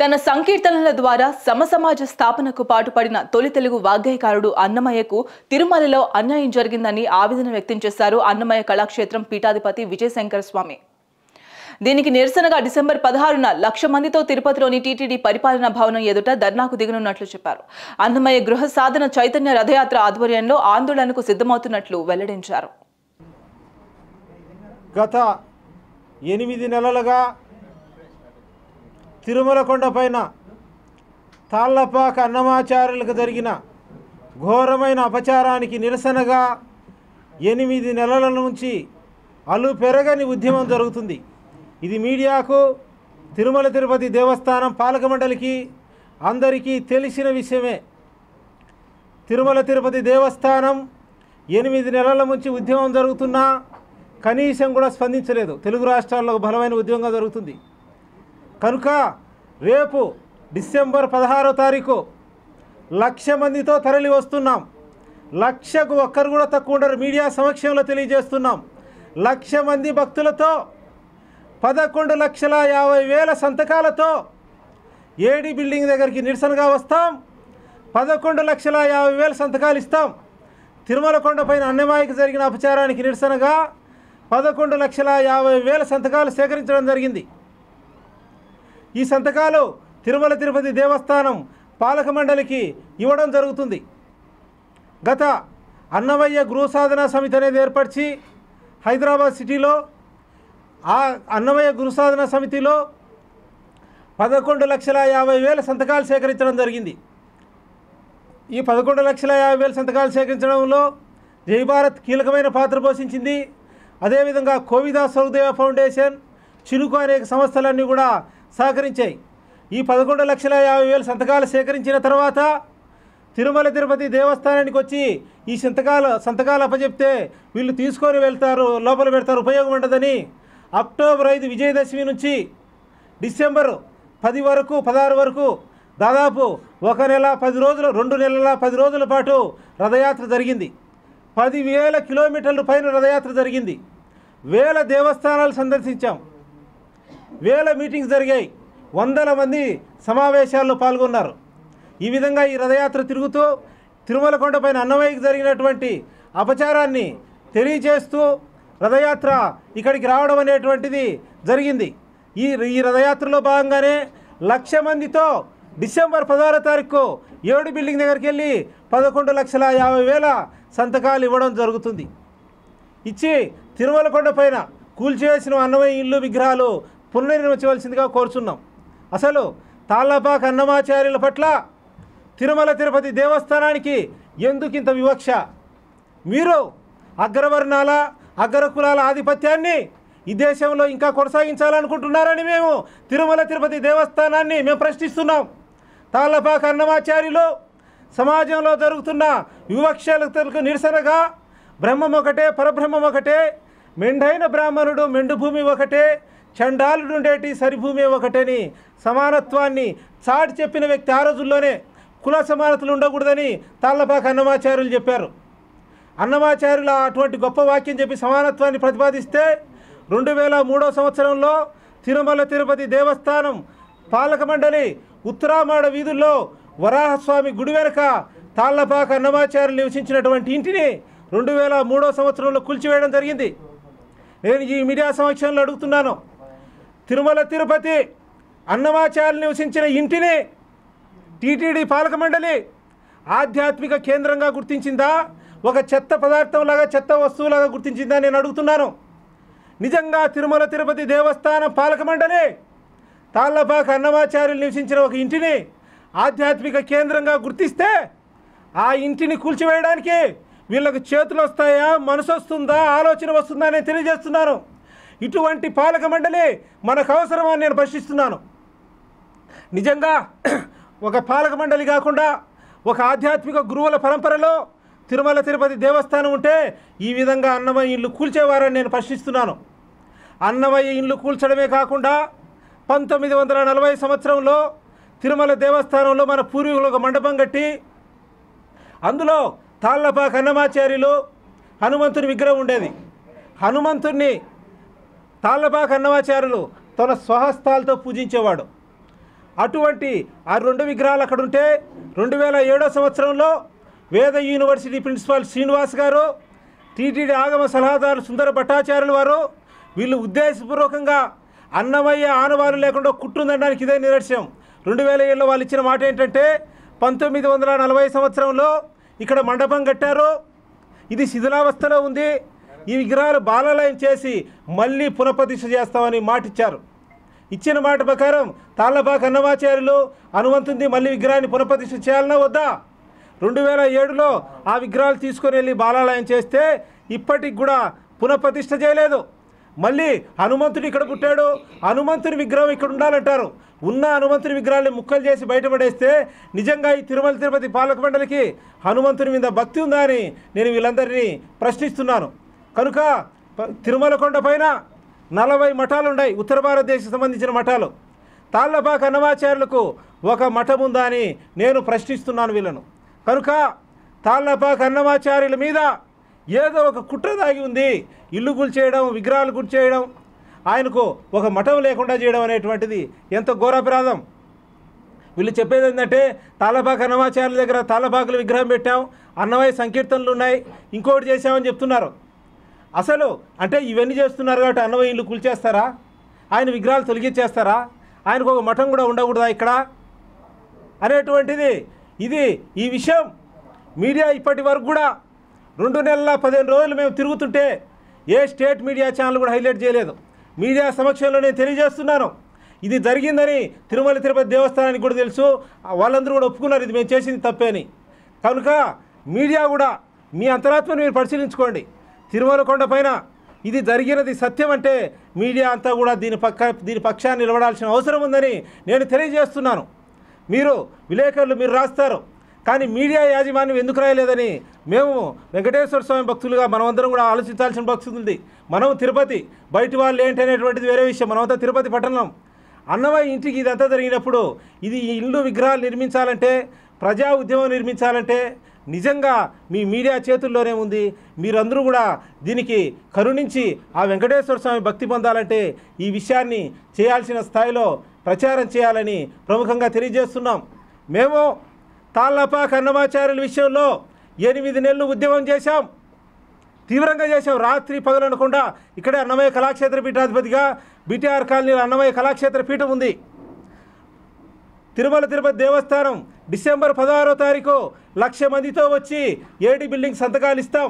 తన సంకీర్తనల ద్వారా సమసమాజ స్థాపనకు పాటుపడిన తొలి తెలుగు వాగ్గేయకారుడు అన్నమయ్యకు తిరుమలలో అన్యాయం జరిగిందని ఆవేదన వ్యక్తం చేశారు అన్నమయ్య కళాక్షేత్రం పీఠాధిపతి విజయశంకర స్వామి దీనికి నిరసనగా డిసెంబర్ పదహారున లక్ష మందితో తిరుపతిలోని టీటీడీ పరిపాలనా భవనం ఎదుట ధర్నాకు దిగనున్నట్లు చెప్పారు అన్నమయ్య గృహ సాధన చైతన్య రథయాత్ర ఆధ్వర్యంలో ఆందోళనకు సిద్ధమవుతున్నట్లు వెల్లడించారు గత ఎనిమిది నెలలుగా తిరుమల కొండపైన తాళ్లపాక అన్నమాచార్యులకు జరిగిన ఘోరమైన అపచారానికి నిరసనగా ఎనిమిది నెలల నుంచి అలు పెరగని ఉద్యమం జరుగుతుంది ఇది మీడియాకు తిరుమల తిరుపతి దేవస్థానం పాలక మండలికి అందరికీ తెలిసిన విషయమే తిరుమల తిరుపతి దేవస్థానం ఎనిమిది నెలల నుంచి ఉద్యమం జరుగుతున్నా కనీసం కూడా స్పందించలేదు తెలుగు రాష్ట్రాల్లో ఒక బలమైన ఉద్యమంగా జరుగుతుంది కనుక రేపు డిసెంబర్ పదహారో తారీఖు లక్ష మందితో తరలి వస్తున్నాం లక్షకు ఒక్కరు కూడా తక్కువ ఉండరు మీడియా సమక్షంలో తెలియజేస్తున్నాం లక్ష మంది భక్తులతో పదకొండు లక్షల యాభై వేల సంతకాలతో ఏడి బిల్డింగ్ దగ్గరికి నిరసనగా వస్తాం పదకొండు లక్షల యాభై వేల సంతకాలు ఇస్తాం తిరుమల కొండపైన అన్నమాయికి జరిగిన అపచారానికి నిరసనగా పదకొండు లక్షల యాభై వేల సంతకాలు సేకరించడం జరిగింది ఈ సంతకాలు తిరుమల తిరుపతి దేవస్థానం పాలక మండలికి ఇవ్వడం జరుగుతుంది గత అన్నమయ్య గృహ సాధన సమితి అనేది ఏర్పరిచి హైదరాబాద్ సిటీలో ఆ అన్నమయ్య గృహ సాధన సమితిలో పదకొండు లక్షల యాభై వేల సంతకాలు సేకరించడం జరిగింది ఈ పదకొండు లక్షల యాభై వేల సంతకాలు సేకరించడంలో జై భారత్ కీలకమైన పాత్ర పోషించింది అదేవిధంగా కోవిదా సౌదేవ ఫౌండేషన్ చినుకు అనేక సంస్థలన్నీ కూడా సహకరించాయి ఈ పదకొండు లక్షల యాభై వేల సంతకాలు సేకరించిన తర్వాత తిరుమల తిరుపతి దేవస్థానానికి వచ్చి ఈ సంతకాలు సంతకాలు అప్పచెప్తే వీళ్ళు తీసుకొని వెళ్తారు లోపల పెడతారు ఉపయోగం ఉండదని అక్టోబర్ ఐదు విజయదశమి నుంచి డిసెంబర్ పది వరకు పదహారు వరకు దాదాపు ఒక నెల పది రోజులు రెండు నెలల పది రోజుల పాటు రథయాత్ర జరిగింది పదివేల కిలోమీటర్ల పైన రథయాత్ర జరిగింది వేల దేవస్థానాలు సందర్శించాం వేల మీటింగ్స్ జరిగాయి వందల మంది సమావేశాల్లో పాల్గొన్నారు ఈ విధంగా ఈ రథయాత్ర తిరుగుతూ తిరుమల కొండపైన అన్నమయ్యకి జరిగినటువంటి అపచారాన్ని తెలియజేస్తూ రథయాత్ర ఇక్కడికి రావడం అనేటువంటిది జరిగింది ఈ ఈ రథయాత్రలో భాగంగానే లక్ష మందితో డిసెంబర్ పదహారో తారీఖు ఏడు బిల్డింగ్ దగ్గరికి వెళ్ళి పదకొండు లక్షల యాభై వేల సంతకాలు ఇవ్వడం జరుగుతుంది ఇచ్చి తిరుమల కొండ పైన కూల్చివేసిన అన్నమయ్య ఇల్లు విగ్రహాలు పునర్నిర్మించవలసిందిగా కోరుచున్నాం అసలు తాళ్ళపాక అన్నమాచార్యుల పట్ల తిరుమల తిరుపతి దేవస్థానానికి ఎందుకు ఇంత వివక్ష మీరు అగ్రవర్ణాల అగ్రకులాల ఆధిపత్యాన్ని ఈ దేశంలో ఇంకా కొనసాగించాలనుకుంటున్నారని మేము తిరుమల తిరుపతి దేవస్థానాన్ని మేము ప్రశ్నిస్తున్నాం తాళ్ళపాక అన్నమాచార్యులు సమాజంలో జరుగుతున్న వివక్షలకు నిరసనగా బ్రహ్మం ఒకటే పరబ్రహ్మం ఒకటే మెండైన బ్రాహ్మణుడు మెండు భూమి ఒకటే చండాలుడు ఉండేటి సరిభూమి ఒకటని సమానత్వాన్ని చాటి చెప్పిన వ్యక్తి ఆ రోజుల్లోనే కుల సమానతలు ఉండకూడదని తాళ్ళపాక అన్నమాచార్యులు చెప్పారు అన్నమాచార్యుల అటువంటి గొప్ప వాక్యం చెప్పి సమానత్వాన్ని ప్రతిపాదిస్తే రెండు వేల మూడో సంవత్సరంలో తిరుమల తిరుపతి దేవస్థానం పాలక మండలి ఉత్తరామాడ వీధుల్లో వరాహస్వామి గుడి వెనుక తాళ్లపాక అన్నమాచార్యులు నివసించినటువంటి ఇంటిని రెండు వేల మూడో సంవత్సరంలో కూల్చివేయడం జరిగింది నేను ఈ మీడియా సమక్షంలో అడుగుతున్నాను తిరుమల తిరుపతి అన్నమాచార్యులు నివసించిన ఇంటిని టీటీడీ పాలక మండలి ఆధ్యాత్మిక కేంద్రంగా గుర్తించిందా ఒక చెత్త పదార్థంలాగా చెత్త వస్తువులాగా గుర్తించిందా నేను అడుగుతున్నాను నిజంగా తిరుమల తిరుపతి దేవస్థానం పాలక మండలి తాళ్ళపాక అన్నమాచార్యులు నివసించిన ఒక ఇంటిని ఆధ్యాత్మిక కేంద్రంగా గుర్తిస్తే ఆ ఇంటిని కూల్చివేయడానికి వీళ్ళకు చేతులు వస్తాయా మనసు వస్తుందా ఆలోచన వస్తుందా నేను తెలియజేస్తున్నాను ఇటువంటి పాలక మండలి మనకు అవసరమని నేను ప్రశ్నిస్తున్నాను నిజంగా ఒక పాలక మండలి కాకుండా ఒక ఆధ్యాత్మిక గురువుల పరంపరలో తిరుమల తిరుపతి దేవస్థానం ఉంటే ఈ విధంగా అన్నమయ్య ఇల్లు కూల్చేవారని నేను ప్రశ్నిస్తున్నాను అన్నమయ్య ఇల్లు కూల్చడమే కాకుండా పంతొమ్మిది వందల నలభై సంవత్సరంలో తిరుమల దేవస్థానంలో మన పూర్వీకులు ఒక మండపం కట్టి అందులో తాళ్ళపాక అన్నమాచార్యులు హనుమంతుని విగ్రహం ఉండేది హనుమంతుణ్ణి తాళ్ళపాక అన్నమాచార్యులు తన స్వహస్తాలతో పూజించేవాడు అటువంటి ఆ రెండు విగ్రహాలు అక్కడ ఉంటే రెండు వేల ఏడో సంవత్సరంలో వేద యూనివర్సిటీ ప్రిన్సిపాల్ శ్రీనివాస్ గారు టీటీడీ ఆగమ సలహాదారు సుందర భట్టాచార్యుల వారు వీళ్ళు ఉద్దేశపూర్వకంగా అన్నమయ్య ఆనవాలు లేకుండా కుట్టుందనడానికి ఇదే నిదర్శనం రెండు వేల ఏళ్ళలో వాళ్ళు ఇచ్చిన మాట ఏంటంటే పంతొమ్మిది వందల నలభై సంవత్సరంలో ఇక్కడ మండపం కట్టారు ఇది శిథిలావస్థలో ఉంది ఈ విగ్రహాలు బాలలయం చేసి మళ్ళీ పునఃప్రతిష్ఠ చేస్తామని మాట ఇచ్చారు ఇచ్చిన మాట ప్రకారం తాళ్ళపాక అన్నమాచార్యులు అనువంతుంది మళ్ళీ విగ్రహాన్ని పునఃప్రతిష్ఠ చేయాలన్నా వద్దా రెండు వేల ఏడులో ఆ విగ్రహాలు తీసుకొని వెళ్ళి బాలాలయం చేస్తే ఇప్పటికి కూడా పునఃప్రతిష్ఠ చేయలేదు మళ్ళీ హనుమంతుడు ఇక్కడ పుట్టాడు హనుమంతుని విగ్రహం ఇక్కడ ఉండాలంటారు ఉన్న హనుమంతుని విగ్రహాన్ని ముక్కలు చేసి బయటపడేస్తే నిజంగా ఈ తిరుమల తిరుపతి పాలక మండలికి హనుమంతుని మీద భక్తి ఉందా అని నేను వీళ్ళందరినీ ప్రశ్నిస్తున్నాను కనుక ప- తిరుమల కొండ పైన నలభై మఠాలు ఉన్నాయి ఉత్తర భారతదేశం సంబంధించిన మఠాలు తాళ్ళపాక అన్నమాచార్యులకు ఒక మఠం ఉందా అని నేను ప్రశ్నిస్తున్నాను వీళ్ళను కనుక తాళ్ళపాక అన్నమాచార్యుల మీద ఏదో ఒక కుట్ర దాగి ఉంది ఇల్లు గుల్చేయడం విగ్రహాలు గుర్చేయడం ఆయనకు ఒక మఠం లేకుండా చేయడం అనేటువంటిది ఎంత ఘోరాపరాధం వీళ్ళు చెప్పేది ఏంటంటే తాళపాక అన్నమాచార్యుల దగ్గర తాళపాకుల విగ్రహం పెట్టాం అన్నమయ్య సంకీర్తనలు ఉన్నాయి ఇంకోటి చేశామని చెప్తున్నారు అసలు అంటే ఇవన్నీ చేస్తున్నారు కాబట్టి అన్నమయ్య ఇల్లు కూల్చేస్తారా ఆయన విగ్రహాలు తొలగించేస్తారా ఆయనకు ఒక మఠం కూడా ఉండకూడదా ఇక్కడ అనేటువంటిది ఇది ఈ విషయం మీడియా ఇప్పటి వరకు కూడా రెండు నెలల పదిహేను రోజులు మేము తిరుగుతుంటే ఏ స్టేట్ మీడియా ఛానల్ కూడా హైలైట్ చేయలేదు మీడియా సమక్షంలో నేను తెలియజేస్తున్నాను ఇది జరిగిందని తిరుమల తిరుపతి దేవస్థానానికి కూడా తెలుసు వాళ్ళందరూ కూడా ఒప్పుకున్నారు ఇది మేము చేసింది తప్పే అని కనుక మీడియా కూడా మీ అంతరాత్మను మీరు పరిశీలించుకోండి తిరుమల కొండ పైన ఇది జరిగినది సత్యం అంటే మీడియా అంతా కూడా దీని పక్క దీని పక్షాన్ని నిలబడాల్సిన అవసరం ఉందని నేను తెలియజేస్తున్నాను మీరు విలేకరులు మీరు రాస్తారు కానీ మీడియా యాజమాన్యం ఎందుకు రాయలేదని మేము వెంకటేశ్వర స్వామి భక్తులుగా మనమందరం కూడా ఆలోచించాల్సిన భక్తులు ఉంది మనం తిరుపతి బయట వాళ్ళు ఏంటి అనేటువంటిది వేరే విషయం మనమంతా తిరుపతి పట్టణం అన్నమయ్య ఇంటికి ఇదంతా జరిగినప్పుడు ఇది ఈ ఇల్లు విగ్రహాలు నిర్మించాలంటే ప్రజా ఉద్యమం నిర్మించాలంటే నిజంగా మీ మీడియా చేతుల్లోనే ఉంది మీరందరూ కూడా దీనికి కరుణించి ఆ వెంకటేశ్వర స్వామి భక్తి పొందాలంటే ఈ విషయాన్ని చేయాల్సిన స్థాయిలో ప్రచారం చేయాలని ప్రముఖంగా తెలియజేస్తున్నాం మేము తాళ్ళపాక అన్నమాచార్యుల విషయంలో ఎనిమిది నెలలు ఉద్యమం చేశాం తీవ్రంగా చేశాం రాత్రి పగలనకుండా ఇక్కడే అన్నమయ్య కళాక్షేత్ర పీఠాధిపతిగా బీటీఆర్ కాలనీలో అన్నమయ్య కళాక్షేత్ర పీఠం ఉంది తిరుమల తిరుపతి దేవస్థానం డిసెంబర్ పదహారో తారీఖు లక్ష మందితో వచ్చి ఏడి బిల్డింగ్ సంతకాలు ఇస్తాం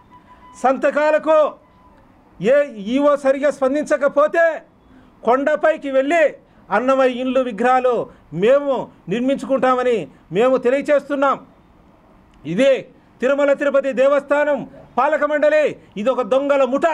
సంతకాలకు ఏ ఈవో సరిగా స్పందించకపోతే కొండపైకి వెళ్ళి అన్నమయ్య ఇండ్లు విగ్రహాలు మేము నిర్మించుకుంటామని మేము తెలియచేస్తున్నాం ఇది తిరుమల తిరుపతి దేవస్థానం పాలక మండలి ఇది ఒక దొంగల ముఠ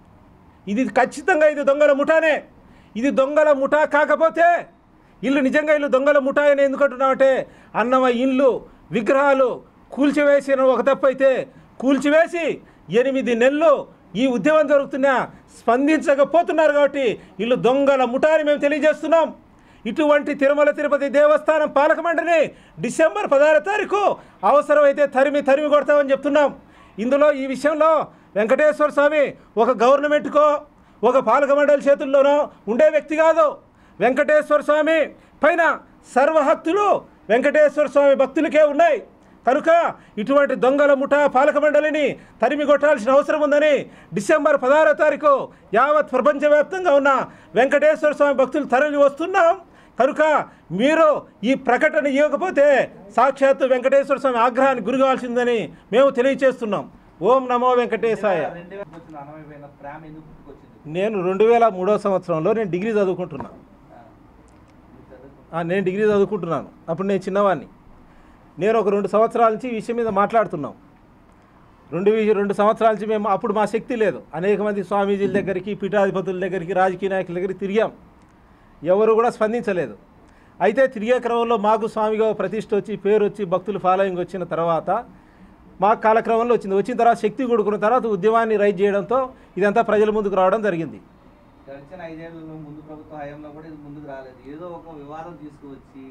ఇది ఖచ్చితంగా ఇది దొంగల ముఠానే ఇది దొంగల ముఠా కాకపోతే ఇల్లు నిజంగా ఇల్లు దొంగల ముఠా అని ఎందుకు అంటున్నామంటే అన్నమయ్య ఇల్లు విగ్రహాలు కూల్చివేసిన ఒక తప్పు అయితే కూల్చివేసి ఎనిమిది నెలలు ఈ ఉద్యమం జరుగుతున్నా స్పందించకపోతున్నారు కాబట్టి ఇల్లు దొంగల ముఠా అని మేము తెలియజేస్తున్నాం ఇటువంటి తిరుమల తిరుపతి దేవస్థానం పాలక మండలిని డిసెంబర్ పదహారో తారీఖు అవసరమైతే తరిమి తరిమి కొడతామని చెప్తున్నాం ఇందులో ఈ విషయంలో వెంకటేశ్వర స్వామి ఒక గవర్నమెంట్కో ఒక పాలక మండలి చేతుల్లోనో ఉండే వ్యక్తి కాదు వెంకటేశ్వర స్వామి పైన సర్వహక్తులు వెంకటేశ్వర స్వామి భక్తులకే ఉన్నాయి కనుక ఇటువంటి దొంగల ముఠా పాలక మండలిని తరిమి కొట్టాల్సిన అవసరం ఉందని డిసెంబర్ పదహారో తారీఖు యావత్ ప్రపంచవ్యాప్తంగా ఉన్న వెంకటేశ్వర స్వామి భక్తులు తరలి వస్తున్నాం కనుక మీరు ఈ ప్రకటన ఇవ్వకపోతే సాక్షాత్తు వెంకటేశ్వర స్వామి ఆగ్రహానికి గురి కావాల్సిందని మేము తెలియచేస్తున్నాం ఓం నమో వెంకటేశాయ రెండు వేల వచ్చిన అన్నమయ్య పైన ప్రేమ ఎందుకు పుట్టుకొచ్చింది నేను రెండు వేల మూడో సంవత్సరంలో నేను డిగ్రీ చదువుకుంటున్నాను ఆ, మీరు చదువుకున్న- ఆ, నేను డిగ్రీ చదువుకుంటున్నాను అప్పుడు నేను చిన్నవాడిని నేను ఒక రెండు సంవత్సరాల నుంచి ఈ విషయం మీద మాట్లాడుతున్నాం రెండు వి- రెండు సంవత్సరాల నుంచి మేము అప్పుడు మా శక్తి లేదు అనేక మంది స్వామీజీల దగ్గరికి పీఠాధిపతుల దగ్గరికి రాజకీయ నాయకుల దగ్గరికి తిరిగాం ఎవరు కూడా స్పందించలేదు అయితే తిరిగే క్రమంలో మాకు స్వామిగా ప్రతిష్ఠ వచ్చి పేరు వచ్చి భక్తులు ఫాలోయింగ్ వచ్చిన తర్వాత మా కాలక్రమంలో వచ్చింది వచ్చిన తర్వాత శక్తి కూడుకున్న తర్వాత ఉద్యమాన్ని రైజ్ చేయడంతో ఇదంతా ప్రజల ముందుకు రావడం జరిగింది గడిచిన ఐదేళ్లలో ముందు ప్రభుత్వ హయాంలో కూడా ఇది ముందుకు రాలేదు ఏదో ఒక వివాదం తీసుకువచ్చి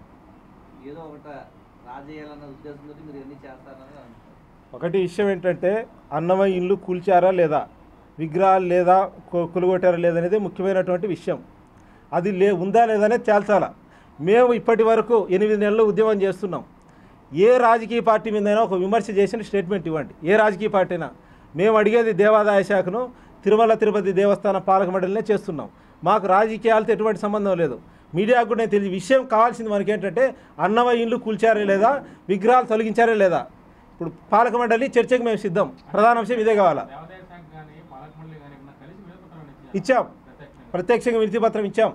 ఏదో ఒకట రాజేయాలన్న ఉద్దేశంతో మీరు ఎన్ని చేస్తారని అంటున్నారు ఒకటి విషయం ఏంటంటే అన్నమయ్య ఇల్లు కూల్చారా లేదా విగ్రహాలు లేదా కొ- కొలుగొట్టారా లేదనేది ముఖ్యమైనటువంటి విషయం అది లే ఉందా లేదనేది తేల్చాలా మేము ఇప్పటి వరకు ఎనిమిది నెలలు ఉద్యమం చేస్తున్నాం ఏ రాజకీయ పార్టీ మీదైనా ఒక విమర్శ చేసిన స్టేట్మెంట్ ఇవ్వండి ఏ రాజకీయ పార్టీ అయినా మేము అడిగేది దేవాదాయ శాఖను తిరుమల తిరుపతి దేవస్థానం పాలక మండలినే చేస్తున్నాం మాకు రాజకీయాలతో ఎటువంటి సంబంధం లేదు మీడియాకు కూడా నేను తెలియదు విషయం కావాల్సింది మనకి ఏంటంటే అన్నమయ్య ఇండ్లు కూల్చారే లేదా విగ్రహాలు తొలగించారే లేదా ఇప్పుడు పాలక మండలి చర్చకు మేము సిద్ధం ప్రధాన అంశం ఇదే కావాలా దేవాదాయ శాఖ కానీ పాలక మండలి కానీ ఏమన్నా కలిసి వినతిపత్రం ఇచ్చారా? ఇచ్చాం ప్రత్యక్షంగా. ప్రత్యక్షంగా వినతి పత్రం ఇచ్చాం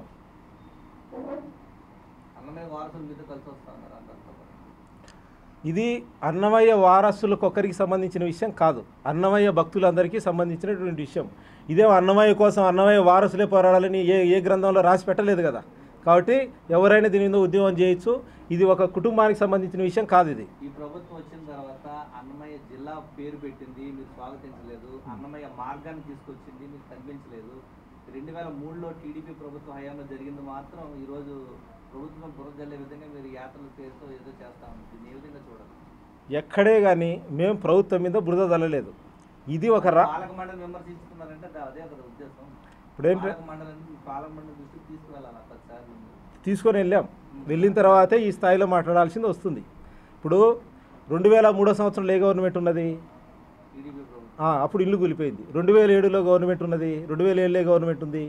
అన్నమయ్య వారసులు మీతో కలిసి వస్తా ఉన్నారు అందరితో పాటు. ఇది అన్నమయ్య వారసులకు ఒక్కరికి సంబంధించిన విషయం కాదు అన్నమయ్య భక్తులందరికీ సంబంధించినటువంటి విషయం ఇదే అన్నమయ్య కోసం అన్నమయ్య వారసులే పోరాడాలని ఏ ఏ గ్రంథంలో రాసి పెట్టలేదు కదా కాబట్టి ఎవరైనా దీని మీద ఉద్యమం చేయొచ్చు ఇది ఒక కుటుంబానికి సంబంధించిన విషయం కాదు ఇది ఈ ప్రభుత్వం వచ్చిన తర్వాత అన్నమయ్య జిల్లా పేరు పెట్టింది మీరు స్వాగతించలేదు అన్నమయ్య మార్గాన్ని తీసుకొచ్చింది మీకు కనిపించలేదు రెండు వేల మూడులో టీడీపీ ప్రభుత్వం హయాంలో జరిగింది మాత్రం ఈరోజు ప్రభుత్వం బురదల్లే విధంగా మీరు యాత్రల పేరుతో ఏదో చేస్తా ఉంది దీన్ని ఏ విధంగా చూడాలి ఎక్కడే కానీ మేము ప్రభుత్వం మీద బురద తల్లలేదు ఇది ఒక రా పాలక మండలి విమర్శించుకున్నారంటే అది అదే కదా ఉద్దేశం ఇప్పుడు ఏంటి పాలక మండలిని పాలక మండలి దృష్టికి తీసుకువెళ్ళాలి ప్రతిసారి తీసుకొని వెళ్ళాం వెళ్ళిన తర్వాతే ఈ స్థాయిలో మాట్లాడాల్సింది వస్తుంది ఇప్పుడు రెండు వేల మూడో సంవత్సరంలో ఏ గవర్నమెంట్ ఉన్నది టీడీపీ ప్రభుత్వం ఆ, అప్పుడు ఇల్లు కూలిపోయింది రెండు వేల ఏడులో గవర్నమెంట్ ఉన్నది రెండు వేల ఏళ్ళే గవర్నమెంట్ ఉంది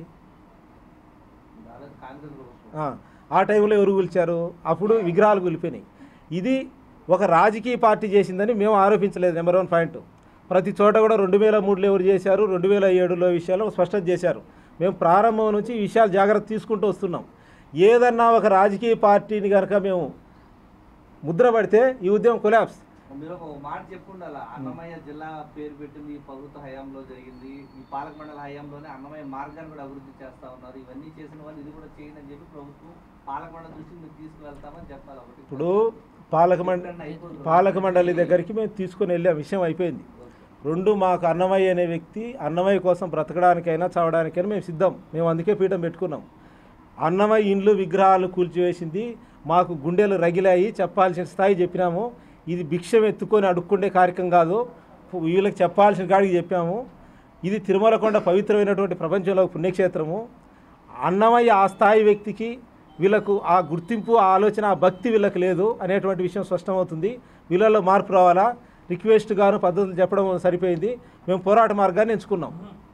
అదే కాంగ్రెస్ ప్రభుత్వం ఆ, ఆ టైంలో ఎవరు కూల్చారు అప్పుడు విగ్రహాలు కూలిపోయినాయి ఇది ఒక రాజకీయ పార్టీ చేసిందని మేము ఆరోపించలేదు నెంబర్ వన్ పాయింట్ ప్రతి చోట కూడా రెండు వేల మూడులో ఎవరు చేశారు రెండు వేల ఏడులో విషయాలు స్పష్టత చేశారు మేము ప్రారంభం నుంచి ఈ విషయాలు జాగ్రత్త తీసుకుంటూ వస్తున్నాం ఏదన్నా ఒక రాజకీయ పార్టీని కనుక మేము ముద్ర పడితే ఈ ఉద్యమం కొలాప్స్ మీరు ఒక మాట చెప్పుండాల అన్నమయ్య జిల్లా పేరు పెట్టింది ఈ ప్రభుత్వ హయాంలో జరిగింది ఈ పాలక మండలి హయాంలోనే అన్నమయ్య మార్గాన్ని కూడా అభివృద్ధి చేస్తా ఉన్నారు ఇవన్నీ చేసిన వాళ్ళు ఇది కూడా చేయండి అని చెప్పి ప్రభుత్వం పాలక మండలి దృష్టికి మీరు తీసుకువెళ్తామని చెప్పాలి ఒకటి ఇప్పుడు పాలక మండలి పాలక మండలి దగ్గరికి మేము తీసుకొని వెళ్ళాం విషయం అయిపోయింది రెండు మాకు అన్నమయ్య అనే వ్యక్తి అన్నమయ్య కోసం బ్రతకడానికైనా చావడానికైనా మేము సిద్ధం మేము అందుకే పీఠం పెట్టుకున్నాం అన్నమయ్య ఇండ్లు విగ్రహాలు కూల్చివేసింది మాకు గుండెలు రగిలాయి చెప్పాల్సిన స్థాయి చెప్పినాము ఇది భిక్షం ఎత్తుకొని అడుక్కుండే కార్యక్రమం కాదు వీళ్ళకి చెప్పాల్సిన కాడికి చెప్పాము ఇది తిరుమల కొండ పవిత్రమైనటువంటి ప్రపంచంలో ఒక పుణ్యక్షేత్రము అన్నమయ్య ఆ స్థాయి వ్యక్తికి వీళ్ళకు ఆ గుర్తింపు ఆ ఆలోచన ఆ భక్తి వీళ్ళకి లేదు అనేటువంటి విషయం స్పష్టమవుతుంది వీళ్ళలో మార్పు రావాలా రిక్వెస్ట్ గాను పద్ధతులు చెప్పడం సరిపోయింది మేము పోరాట మార్గాన్ని ఎంచుకున్నాం